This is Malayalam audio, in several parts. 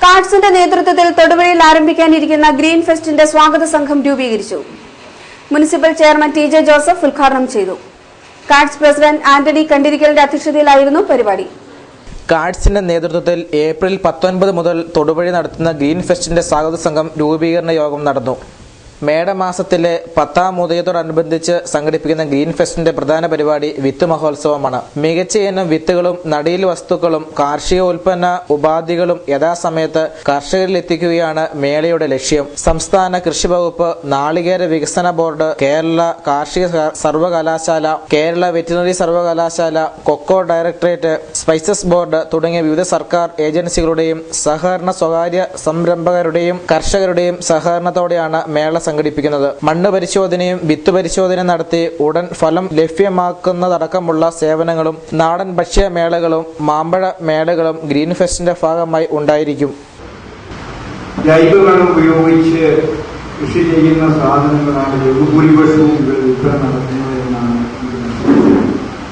കാർഡ്സിന്റെ നേതൃത്വത്തിൽ തൊടുപുഴയിൽ ആരംഭിക്കാനിരിക്കുന്ന ഗ്രീൻ ഫെസ്റ്റിന്റെ സ്വാഗത സംഘം രൂപീകരിച്ചു municipal chairman T J Joseph ഉദ്ഘാടനം ചെയ്തു കാർഡ്സ് പ്രസിഡന്റ് ആന്റണി കണ്ടിരിക്കലിന്റെ അധ്യക്ഷതയിലായിരുന്നു പരിപാടി കാഡ്സിന്റെ നേതൃത്വത്തിൽ ഏപ്രിൽ പത്തൊൻപത് മുതൽ തൊടുപുഴ നടത്തുന്ന ഗ്രീൻ ഫെസ്റ്റിന്റെ സ്വാഗത സംഘം രൂപീകരണ യോഗം നടന്നു മേടമാസത്തിലെ പത്താം ഉദയത്തോടനുബന്ധിച്ച് സംഘടിപ്പിക്കുന്ന ഗ്രീൻ ഫെസ്റ്റിന്റെ പ്രധാന പരിപാടി വിത്ത് മഹോത്സവമാണ് മികച്ച ഇനം വിത്തുകളും നടീൽ വസ്തുക്കളും കാർഷിക ഉൽപ്പന്ന ഉപാധികളും യഥാസമയത്ത് കർഷകരിൽ എത്തിക്കുകയാണ് മേളയുടെ ലക്ഷ്യം സംസ്ഥാന കൃഷി വകുപ്പ് നാളികേര വികസന ബോർഡ് കേരള കാർഷിക സ- സർവകലാശാല കേരള വെറ്റിനറി സർവകലാശാല കൊക്കോ ഡയറക്ടറേറ്റ് സ്പൈസസ് ബോർഡ് തുടങ്ങിയ വിവിധ സർക്കാർ ഏജൻസികളുടെയും സഹകരണ സ്വകാര്യ സംരംഭകരുടെയും കർഷകരുടെയും സഹകരണത്തോടെയാണ് മേള സംഘടിപ്പിക്കുന്നത് മണ്ണ് പരിശോധനയും വിത്ത് പരിശോധനയും നടത്തി ഉടൻ ഫലം ലഭ്യമാക്കുന്നതടക്കമുള്ള സേവനങ്ങളും നാടൻ ഭക്ഷ്യ മേളകളും മാമ്പഴ മേളകളും ഗ്രീൻ ഫെസ്റ്റിന്റെ ഭാഗമായി ഉണ്ടായിരിക്കും ജൈവവളം ഉപയോഗിച്ച് കൃഷി ചെയ്യുന്ന സാധനങ്ങളാണ് ബഹുഭൂരിപക്ഷവും ഇവിടെ വിൽപ്പന നടത്തുന്നത് എന്നാണ് എനിക്ക് മനസ്സിലാക്കുന്നത്.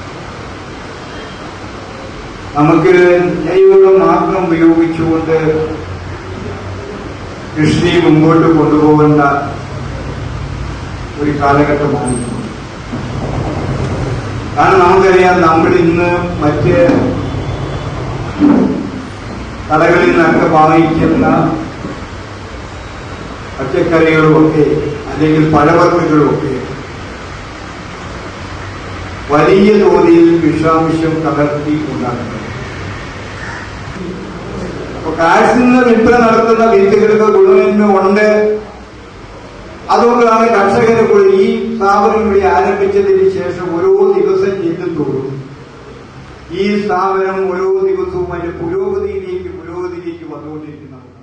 നമുക്ക് ജൈവവളം മാത്രം ഉപയോഗിച്ചുകൊണ്ട് കൃഷി മുമ്പോട്ട് കൊണ്ടുപോകേണ്ട ഒരു കാലഘട്ടമാണ് ഇപ്പോൾ. കാരണം നമുക്കറിയാം നമ്മൾ ഇന്ന് മറ്റ് കടകളിൽ നിന്നൊക്കെ വാങ്ങിക്കുന്ന പച്ചക്കറികളുമൊക്കെ അല്ലെങ്കിൽ പഴവർഗ്ഗങ്ങളുമൊക്കെ വലിയ തോതിൽ വിഷാംശം കലർത്തി ഉണ്ടാക്കുന്നത് അപ്പൊ കാഴ്ച നിന്ന് വിൽപ്പന നടത്തുന്ന വിത്തുകൾക്ക് ഗുണമേന്മ ഉണ്ട് അതുകൊണ്ടാണ് കർഷകരെ കൂടി ഈ സ്ഥാപനം കൂടി ആരംഭിച്ചതിന് ശേഷം ഓരോ ദിവസം ചെല്ലുന്തോറും ഈ സ്ഥാപനം ഓരോ ദിവസവും അതിന്റെ പുരോഗതിയിലേക്ക് പുരോഗതിയിലേക്ക് വന്നുകൊണ്ടിരിക്കുന്നതാണ്